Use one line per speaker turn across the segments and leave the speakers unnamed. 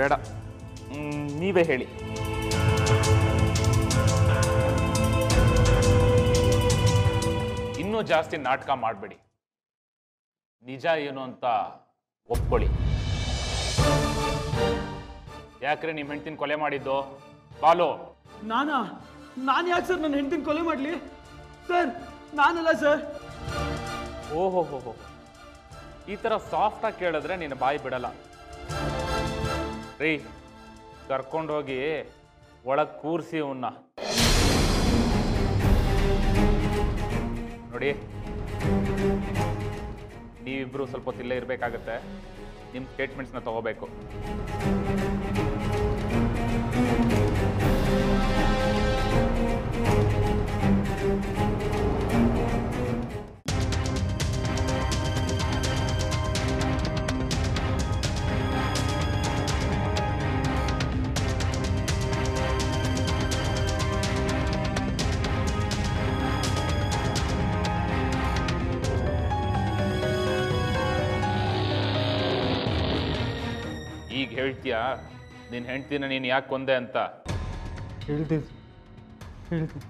ಬೇಡ ಮ್, ನೀವೇ ಹೇಳಿ ಇನ್ನೂ ಜಾಸ್ತಿ ನಾಟಕ ಮಾಡಬೇಡಿ ನಿಜ ಏನು ಅಂತ ಒಪ್ಕೊಳ್ಳಿ ಯಾಕ್ರೆ ನಿಮ್ಮ ಹೆಂಡ್ತಿನ ಕೊಲೆ ಮಾಡಿದ್ದು ಬಾಲು
ನಾನಾ ನಾನು ಯಾಕೆ ಸರ್ ನನ್ನ ಹೆಂಡತಿನ ಕೊಲೆ ಮಾಡಲಿ ಸರ್ ನಾನಲ್ಲ ಸರ್
ಓಹೋ ಹೋ ಹೋ ಈ ಥರ ಸಾಫ್ಟಾಗಿ ಕೇಳಿದ್ರೆ ನೀನು ಬಾಯಿ ಬಿಡಲ್ಲ ರೀ ಕರ್ಕೊಂಡೋಗಿ ಒಳಗೆ ಕೂರಿಸಿ ಅವನ್ನ ನೋಡಿ ನೀವಿಬ್ರು ಸ್ವಲ್ಪ ಹೊತ್ತು ಇಲ್ಲೇ ಇರಬೇಕಾಗತ್ತೆ ನಿಮ್ಮ ಸ್ಟೇಟ್ಮೆಂಟ್ಸ್ನ ತಗೋಬೇಕು ಈಗ ಹೇಳ್ತೀಯಾ ನಿನ್ನ ಹೆಂಡ್ತಿನ ನೀನು ಯಾಕೆ ಕೊಂದೆ ಅಂತ
ಹೇಳ್ತೀನಿ ಹೇಳ್ತೀನಿ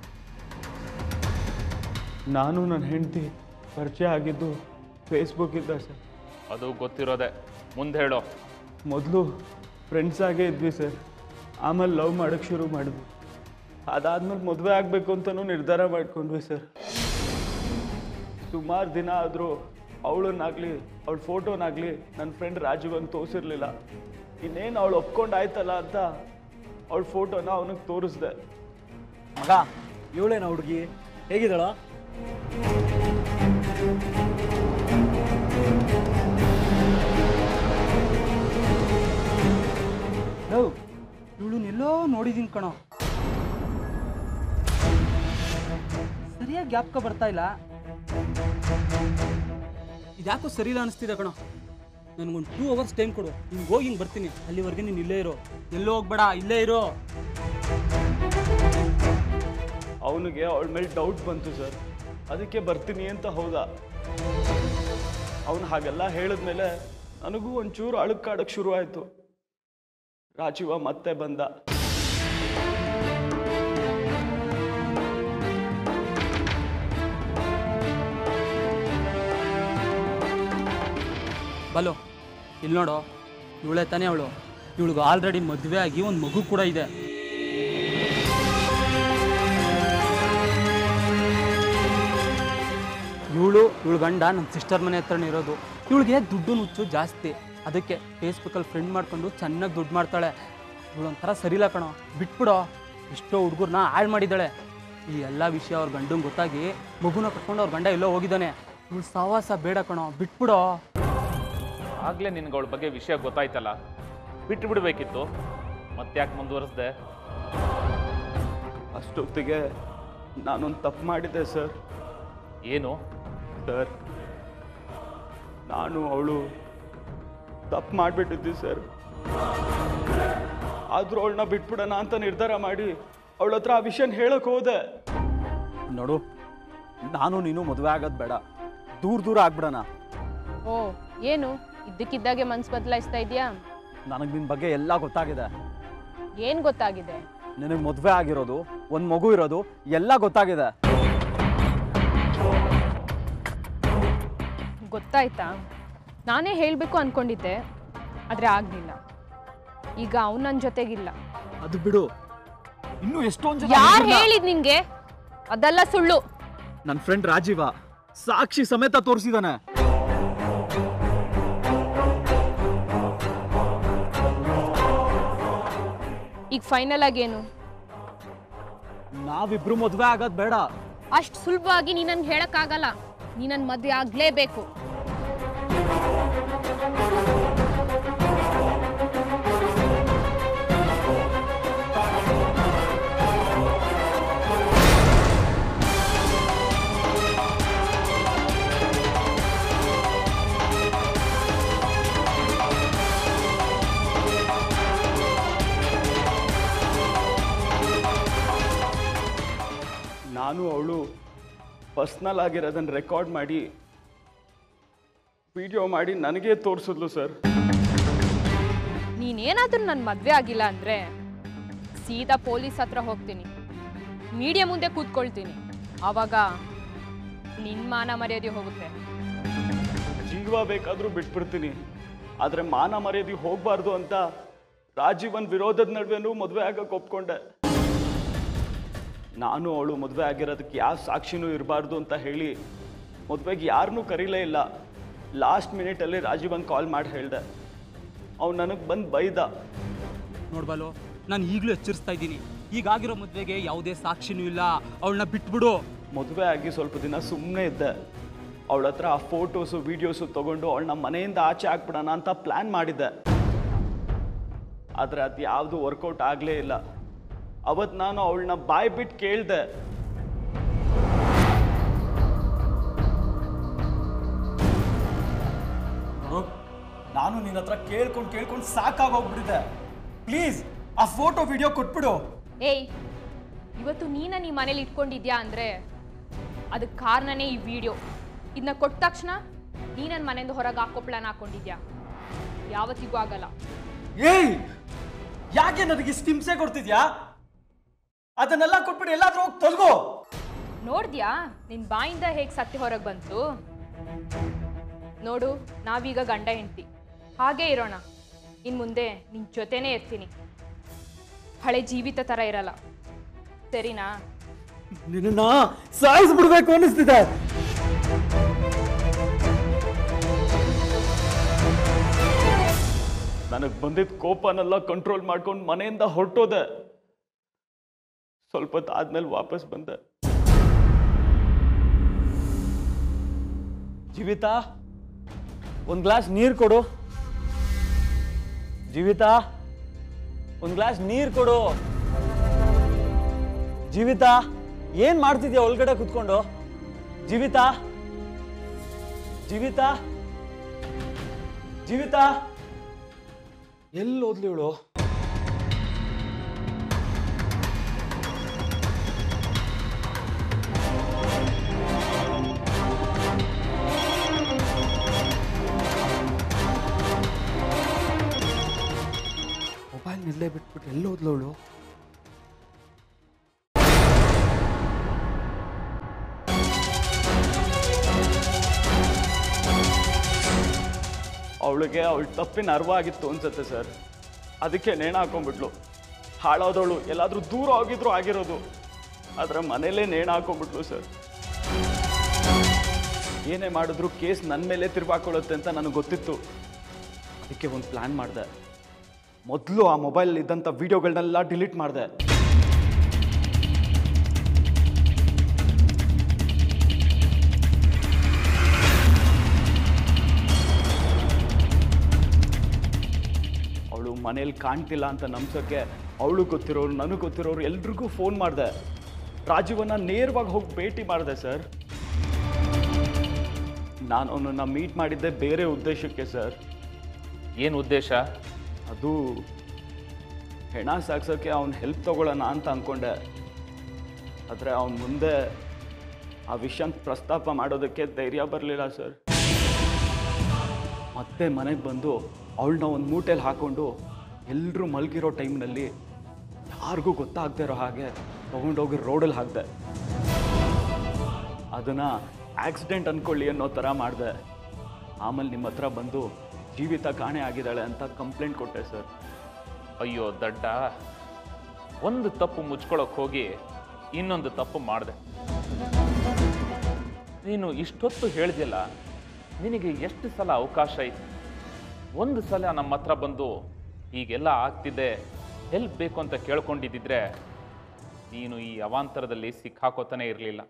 ನಾನು ನನ್ನ ಹೆಂಡತಿ ಪರಿಚಯ ಆಗಿದ್ದು ಫೇಸ್ಬುಕ್ಕಿಂದ ಸರ್
ಅದು ಗೊತ್ತಿರೋದೆ ಮುಂದೆ ಹೇಳೋ
ಮೊದಲು ಫ್ರೆಂಡ್ಸ್ ಆಗೇ ಇದ್ವಿ ಸರ್ ಆಮೇಲೆ ಲವ್ ಮಾಡೋಕ್ಕೆ ಶುರು ಮಾಡಿದ್ವಿ ಅದಾದ್ಮೇಲೆ ಮದುವೆ ಆಗಬೇಕು ಅಂತಲೂ ನಿರ್ಧಾರ ಮಾಡ್ಕೊಂಡ್ವಿ ಸರ್ ಸುಮಾರು ದಿನ ಆದರೂ ಅವಳನ್ನಾಗಲಿ ಅವಳ ಫೋಟೋನಾಗಲಿ ನನ್ನ ಫ್ರೆಂಡ್ ರಾಜುವಂಗೆ ತೋರಿಸಿರ್ಲಿಲ್ಲ ಇನ್ನೇನು ಅವಳು ಒಪ್ಕೊಂಡು ಆಯ್ತಲ್ಲ ಅಂತ ಅವಳ ಫೋಟೋನ ಅವನಿಗೆ ತೋರಿಸ್ದೆ
ಮಗ ಇವಳೇನ ಹುಡುಗಿ ಹೇಗಿದ್ದಾಳ ಲವ್ ಇವಳನ್ನೆಲ್ಲೋ ನೋಡಿದೀನಿ ಕಣೋ ಸರಿಯಾಗಿ ಜ್ಞಾಪಕ ಬರ್ತಾ ಇಲ್ಲ ಇದ್ಯಾಕೋ ಸರಿ ಇಲ್ಲ ಅನಿಸ್ತಿದೆ ಕಣೋ ನನಗೊಂದು ಟೂ ಅವರ್ಸ್ ಟೈಮ್ ಕೊಡು ಹಿಂಗೆ ಹೋಗಿ ಹಿಂಗೆ ಬರ್ತೀನಿ ಅಲ್ಲಿವರೆಗೆ ನೀನು ಇಲ್ಲೇ ಇರೋ ಎಲ್ಲೋ ಹೋಗ್ಬೇಡ ಇಲ್ಲೇ ಇರೋ
ಅವನಿಗೆ ಅವಳ ಮೇಲೆ ಡೌಟ್ ಬಂತು ಸರ್ ಅದಕ್ಕೆ ಬರ್ತೀನಿ ಅಂತ ಹೌದ ಅವನು ಹಾಗೆಲ್ಲ ಹೇಳಿದ್ಮೇಲೆ ನನಗೂ ಒಂಚೂರು ಅಳುಕಾಡಕ್ಕೆ ಶುರು ಆಯಿತು ರಾಜೀವ ಮತ್ತೆ ಬಂದ
ಬಲೋ ಇಲ್ಲಿ ನೋಡು ಇವಳೆ ತಾನೇ ಅವಳು ಇವಳಿಗೆ ಆಲ್ರೆಡಿ ಮದುವೆ ಆಗಿ ಒಂದು ಮಗು ಕೂಡ ಇದೆ ಇವಳು ಇವಳು ಗಂಡ ನನ್ನ ಸಿಸ್ಟರ್ ಮನೆ ಹತ್ರನೇ ಇರೋದು ಇವಳಿಗೆ ದುಡ್ಡು ನುಚ್ಚು ಜಾಸ್ತಿ ಅದಕ್ಕೆ ಫೇಸ್ಬುಕ್ಕಲ್ಲಿ ಫ್ರೆಂಡ್ ಮಾಡ್ಕೊಂಡು ಚೆನ್ನಾಗಿ ದುಡ್ಡು ಮಾಡ್ತಾಳೆ ಇವಳು ಒಂಥರ ಸರಿಲ್ಲ ಕಣೋ ಬಿಟ್ಬಿಡೋ ಎಷ್ಟೋ ಹುಡುಗರನ್ನ ಹಾಳು ಮಾಡಿದ್ದಾಳೆ ಈ ಎಲ್ಲ ವಿಷಯ ಅವ್ರ ಗಂಡಂಗೆ ಗೊತ್ತಾಗಿ ಮಗುನ ಕಟ್ಕೊಂಡು ಅವ್ರ ಗಂಡ ಎಲ್ಲೋ ಹೋಗಿದ್ದಾನೆ ಇವಳು ಸಹವಾಸ ಬೇಡ ಕಣೋ ಬಿಟ್ಬಿಡೋ
ಆಗಲೇ ನಿನ್ಗೆ ಅವಳ ಬಗ್ಗೆ ವಿಷಯ ಗೊತ್ತಾಯ್ತಲ್ಲ ಬಿಟ್ಟು ಬಿಡಬೇಕಿತ್ತು ಮತ್ತ್ಯಾಕೆ ಮುಂದುವರಿಸ್ದೆ
ಅಷ್ಟೊತ್ತಿಗೆ ನಾನೊಂದು ತಪ್ಪು ಮಾಡಿದ್ದೆ ಸರ್
ಏನು
ಸರ್ ನಾನು ಅವಳು ತಪ್ಪು ಮಾಡಿಬಿಟ್ಟಿದ್ದೆ ಸರ್ ಆದರೂ ಅವಳನ್ನ ಬಿಟ್ಬಿಡೋಣ ಅಂತ ನಿರ್ಧಾರ ಮಾಡಿ ಅವಳ ಹತ್ರ ಆ ವಿಷಯನ ಹೇಳಕ್ಕೆ ಹೋದೆ
ನೋಡು ನಾನು ನೀನು ಮದುವೆ ಆಗೋದು ಬೇಡ ದೂರ ದೂರ ಆಗ್ಬಿಡೋಣ
ಓ ಏನು ಇದ್ದಕ್ಕಿದ್ದಾಗೆ ಮನ್ಸು ಬದಲಾಯಿಸ್ತಾ ಇದೆಯಾ
ನನಗೆ ನಿನ್ನ ಬಗ್ಗೆ ಎಲ್ಲ ಗೊತ್ತಾಗಿದೆ
ಏನು ಗೊತ್ತಾಗಿದೆ
ನಿನಗೆ ಮದುವೆ ಆಗಿರೋದು ಒಂದು ಮಗು ಇರೋದು ಎಲ್ಲ ಗೊತ್ತಾಗಿದೆ
ಗೊತ್ತಾಯ್ತಾ ನಾನೇ ಹೇಳಬೇಕು ಅನ್ಕೊಂಡಿದ್ದೆ ಆದರೆ ಆಗಲಿಲ್ಲ ಈಗ ಅವ್ನು ನನ್ನ ಜೊತೆಗಿಲ್ಲ
ಅದು ಬಿಡು ಇನ್ನೂ ಎಷ್ಟೊಂದು ಜನ
ಯಾರು
ಹುಡ್ಗರ್ನ-
ಹೇಳಿದ್ ನಿನ್ಗೆ ಅದೆಲ್ಲ ಸುಳ್ಳು
ನನ್ನ ಫ್ರೆಂಡ್ ರಾಜೀವ ಸಾಕ್ಷಿ ಸಮೇತ ತೋರಿಸಿದಾನೆ
ಈಗ ಫೈನಲ್ ಆಗೇನು
ನಾವಿಬ್ರು ಮದುವೆ ಆಗೋದು ಬೇಡ
ಅಷ್ಟು ಸುಲಭವಾಗಿ ನೀ ನನ್ಗೆ ಹೇಳಕ್ಕಾಗಲ್ಲ ನೀ ನನ್ನ ಮದುವೆ ಆಗಲೇಬೇಕು
ನಾನು ಅವಳು ಪರ್ಸ್ನಲ್ ಆಗಿರೋದನ್ನು ರೆಕಾರ್ಡ್ ಮಾಡಿ ವಿಡಿಯೋ ಮಾಡಿ ನನಗೇ ತೋರಿಸಿದ್ಲು ಸರ್
ನೀನೇನಾದ್ರೂ ನನ್ನ ಮದುವೆ ಆಗಿಲ್ಲ ಅಂದರೆ ಸೀದಾ ಪೊಲೀಸ್ ಹತ್ರ ಹೋಗ್ತೀನಿ ಮೀಡಿಯಾ ಮುಂದೆ ಕೂತ್ಕೊಳ್ತೀನಿ ಆವಾಗ ನಿನ್ನ ಮಾನ ಮರ್ಯಾದೆ ಹೋಗುತ್ತೆ
ಜೀವ ಬೇಕಾದರೂ ಬಿಟ್ಬಿಡ್ತೀನಿ ಆದರೆ ಮಾನ ಮರ್ಯಾದೆ ಹೋಗಬಾರ್ದು ಅಂತ ರಾಜೀವನ್ ವಿರೋಧದ ನಡುವೆನೂ ಮದುವೆ ಆಗಕ್ಕೆ ಒಪ್ಕೊಂಡೆ ನಾನು ಅವಳು ಮದುವೆ ಆಗಿರೋದಕ್ಕೆ ಯಾವ ಸಾಕ್ಷಿನೂ ಇರಬಾರ್ದು ಅಂತ ಹೇಳಿ ಮದುವೆಗೆ ಯಾರನ್ನೂ ಕರೀಲೇ ಇಲ್ಲ ಲಾಸ್ಟ್ ಮಿನಿಟಲ್ಲಿ ರಾಜೀವನ್ ಕಾಲ್ ಮಾಡಿ ಹೇಳ್ದೆ ಅವ್ನು ನನಗೆ ಬಂದು ಬೈದ
ನೋಡ್ಬಾಲು ನಾನು ಈಗಲೂ ಎಚ್ಚರಿಸ್ತಾ ಇದ್ದೀನಿ ಈಗಾಗಿರೋ ಮದುವೆಗೆ ಯಾವುದೇ ಸಾಕ್ಷಿನೂ ಇಲ್ಲ ಅವಳನ್ನ ಬಿಟ್ಬಿಡು
ಮದುವೆ ಆಗಿ ಸ್ವಲ್ಪ ದಿನ ಸುಮ್ಮನೆ ಇದ್ದೆ ಅವಳ ಹತ್ರ ಆ ಫೋಟೋಸು ವೀಡಿಯೋಸು ತಗೊಂಡು ಅವಳನ್ನ ಮನೆಯಿಂದ ಆಚೆ ಹಾಕ್ಬಿಡೋಣ ಅಂತ ಪ್ಲ್ಯಾನ್ ಮಾಡಿದ್ದೆ ಆದರೆ ಅದು ಯಾವುದು ವರ್ಕೌಟ್ ಆಗಲೇ ಇಲ್ಲ ಅವತ್ತು ನಾನು ಅವಳನ್ನ ಬಾಯ್ ಬಿಟ್ಟು ಕೇಳಿದೆ
ನೋಡು ನಾನು ನಿನ್ನ ಹತ್ರ ಕೇಳ್ಕೊಂಡು ಕೇಳ್ಕೊಂಡು ಸಾಕಾಗೋಗ್ಬಿಟ್ಟಿದೆ ಪ್ಲೀಸ್ ಆ ಫೋಟೋ ವಿಡಿಯೋ ಕೊಟ್ಬಿಡು
ಏಯ್ ಇವತ್ತು ನೀನ ನೀ ಮನೇಲಿ ಇಟ್ಕೊಂಡಿದ್ಯಾ ಅಂದರೆ ಅದಕ್ಕೆ ಕಾರಣನೇ ಈ ವಿಡಿಯೋ ಇದನ್ನ ಕೊಟ್ಟ ತಕ್ಷಣ ನೀ ನನ್ನ ಮನೆಯಿಂದ ಹೊರಗೆ ಹಾಕೋ ಪ್ಲಾನ್ ಹಾಕ್ಕೊಂಡಿದ್ಯಾ ಯಾವತ್ತಿಗೂ ಆಗಲ್ಲ
ಏಯ್ ಯಾಕೆ ನನಗೆ ಇಷ್ಟು ಹಿಂಸೆ ಕೊಡ್ತಿದ್ಯಾ ಅದನ್ನೆಲ್ಲ ಕೊಟ್ಬಿಟ್ಟು ಎಲ್ಲಾದ್ರೂ ಹೋಗಿ ತೊಲ್ಗೋ
ನೋಡ್ದ್ಯಾ ನಿನ್ನ ಬಾಯಿಂದ ಹೇಗೆ ಸತ್ಯ ಹೊರಗೆ ಬಂತು ನೋಡು ನಾವೀಗ ಗಂಡ ಹೆಂಡ್ತಿ ಹಾಗೇ ಇರೋಣ ಇನ್ನು ಮುಂದೆ ನಿನ್ನ ಜೊತೆನೇ ಇರ್ತೀನಿ ಹಳೆ ಜೀವಿತ ಥರ ಇರಲ್ಲ ಸರಿನಾ
ನಿನ್ನ ಸಾಯಿಸ್ಬಿಡ್ಬೇಕು ಅನ್ನಿಸ್ತಿದೆ
ನನಗೆ ಬಂದಿದ್ದ ಕೋಪನೆಲ್ಲ ಕಂಟ್ರೋಲ್ ಮಾಡ್ಕೊಂಡು ಮನೆಯಿಂದ ಹೊರಟೋದೆ ಸ್ವಲ್ಪ ಹೊತ್ತು ಆದ್ಮೇಲೆ ವಾಪಸ್ ಬಂದೆ
ಜೀವಿತ ಒಂದು ಗ್ಲಾಸ್ ನೀರು ಕೊಡು ಜೀವಿತ ಒಂದು ಗ್ಲಾಸ್ ನೀರು ಕೊಡು ಜೀವಿತ ಏನ್ ಮಾಡ್ತಿದ್ಯಾ ಒಳಗಡೆ ಕುತ್ಕೊಂಡು ಜೀವಿತ ಜೀವಿತ ಜೀವಿತ ಎಲ್ಲಿ ಹೋದ್ಲಿ ಇವಳು ಮೊಬೈಲ್ ನಿಲ್ಲೇ ಬಿಟ್ಬಿಟ್ಟು ಎಲ್ಲಿ ಹೋದ್ಲವಳು
ಅವಳಿಗೆ ಅವಳ ತಪ್ಪಿನ ಅರ್ವ ಆಗಿತ್ತು ಅನ್ಸುತ್ತೆ ಸರ್ ಅದಕ್ಕೆ ನೇಣು ಹಾಕೊಂಡ್ಬಿಟ್ಲು ಹಾಳಾದವಳು ಎಲ್ಲಾದರೂ ದೂರ ಹೋಗಿದ್ರು ಆಗಿರೋದು ಆದರೆ ಮನೇಲೇ ನೇಣು ಹಾಕೊಂಡ್ಬಿಟ್ಲು ಸರ್ ಏನೇ ಮಾಡಿದ್ರು ಕೇಸ್ ನನ್ನ ಮೇಲೆ ತಿರುವಾಕೊಳ್ಳುತ್ತೆ ಅಂತ ನನಗೆ ಗೊತ್ತಿತ್ತು ಅದಕ್ಕೆ ಒಂದು ಪ್ಲ್ಯಾನ್ ಮಾಡಿದೆ ಮೊದಲು ಆ ಮೊಬೈಲ್ ಇದ್ದಂಥ ವೀಡಿಯೋಗಳನ್ನೆಲ್ಲ ಡಿಲೀಟ್ ಮಾಡಿದೆ ಅವಳು ಮನೇಲಿ ಕಾಣ್ತಿಲ್ಲ ಅಂತ ನಂಬ್ಸೋಕ್ಕೆ ಅವಳು ಗೊತ್ತಿರೋರು ನನಗೆ ಗೊತ್ತಿರೋರು ಎಲ್ರಿಗೂ ಫೋನ್ ಮಾಡಿದೆ ರಾಜೀವನ್ನ ನೇರವಾಗಿ ಹೋಗಿ ಭೇಟಿ ಮಾಡಿದೆ ಸರ್ ನಾನು ಅವನನ್ನು ಮೀಟ್ ಮಾಡಿದ್ದೆ ಬೇರೆ ಉದ್ದೇಶಕ್ಕೆ ಸರ್
ಏನು ಉದ್ದೇಶ
ಅದು ಹೆಣ ಸಾಗ್ಸೋಕ್ಕೆ ಅವ್ನ ಹೆಲ್ಪ್ ತಗೊಳ್ಳೋಣ ಅಂತ ಅಂದ್ಕೊಂಡೆ ಆದರೆ ಅವನ ಮುಂದೆ ಆ ವಿಷಯನ ಪ್ರಸ್ತಾಪ ಮಾಡೋದಕ್ಕೆ ಧೈರ್ಯ ಬರಲಿಲ್ಲ ಸರ್ ಮತ್ತೆ ಮನೆಗೆ ಬಂದು ಅವಳನ್ನ ಒಂದು ಮೂಟೆಲಿ ಹಾಕ್ಕೊಂಡು ಎಲ್ಲರೂ ಮಲಗಿರೋ ಟೈಮ್ನಲ್ಲಿ ಯಾರಿಗೂ ಗೊತ್ತಾಗದೇ ಇರೋ ಹಾಗೆ ತೊಗೊಂಡೋಗಿ ರೋಡಲ್ಲಿ ಹಾಕಿದೆ ಅದನ್ನು ಆಕ್ಸಿಡೆಂಟ್ ಅಂದ್ಕೊಳ್ಳಿ ಅನ್ನೋ ಥರ ಮಾಡಿದೆ ಆಮೇಲೆ ನಿಮ್ಮ ಹತ್ರ ಬಂದು ಜೀವಿತ ಕಾಣೆ ಆಗಿದ್ದಾಳೆ ಅಂತ ಕಂಪ್ಲೇಂಟ್ ಕೊಟ್ಟೆ ಸರ್
ಅಯ್ಯೋ ದಡ್ಡ ಒಂದು ತಪ್ಪು ಮುಚ್ಕೊಳಕ್ ಹೋಗಿ ಇನ್ನೊಂದು ತಪ್ಪು ಮಾಡಿದೆ ನೀನು ಇಷ್ಟೊತ್ತು ಹೇಳ್ದಿಲ್ಲ ನಿನಗೆ ಎಷ್ಟು ಸಲ ಅವಕಾಶ ಇತ್ತು ಒಂದು ಸಲ ನಮ್ಮ ಹತ್ರ ಬಂದು ಹೀಗೆಲ್ಲ ಆಗ್ತಿದೆ ಹೆಲ್ಪ್ ಬೇಕು ಅಂತ ಕೇಳ್ಕೊಂಡಿದ್ದಿದ್ರೆ ನೀನು ಈ ಅವಾಂತರದಲ್ಲಿ ಸಿಕ್ಕಾಕೋತಾನೆ ಇರಲಿಲ್ಲ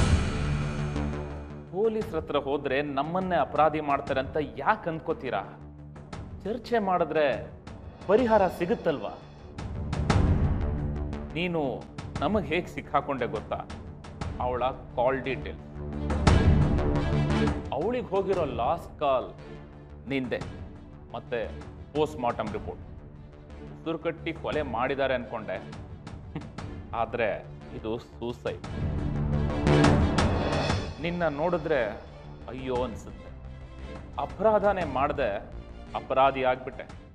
ಪೊಲೀಸ್ರ ಹತ್ರ ಹೋದ್ರೆ ನಮ್ಮನ್ನೇ ಅಪರಾಧಿ ಮಾಡ್ತಾರೆ ಅಂತ ಯಾಕೆ ಅಂದ್ಕೋತೀರಾ ಚರ್ಚೆ ಮಾಡಿದ್ರೆ ಪರಿಹಾರ ಸಿಗುತ್ತಲ್ವಾ ನೀನು ನಮಗೆ ಹೇಗೆ ಸಿಕ್ಕಾಕೊಂಡೆ ಗೊತ್ತಾ ಅವಳ ಕಾಲ್ ಡೀಟೇಲ್ ಅವಳಿಗೆ ಹೋಗಿರೋ ಲಾಸ್ಟ್ ಕಾಲ್ ನಿಂದೆ ಮತ್ತೆ ಪೋಸ್ಟ್ ಮಾರ್ಟಮ್ ರಿಪೋರ್ಟ್ ಉಸಿರು ಕಟ್ಟಿ ಕೊಲೆ ಮಾಡಿದ್ದಾರೆ ಅನ್ಕೊಂಡೆ ಆದರೆ ಇದು ಸೂಸೈಡ್ ನಿನ್ನ ನೋಡಿದ್ರೆ ಅಯ್ಯೋ ಅನ್ಸುತ್ತೆ ಅಪರಾಧನೇ ಮಾಡದೆ ಅಪರಾಧಿ ಆಗ್ಬಿಟ್ಟೆ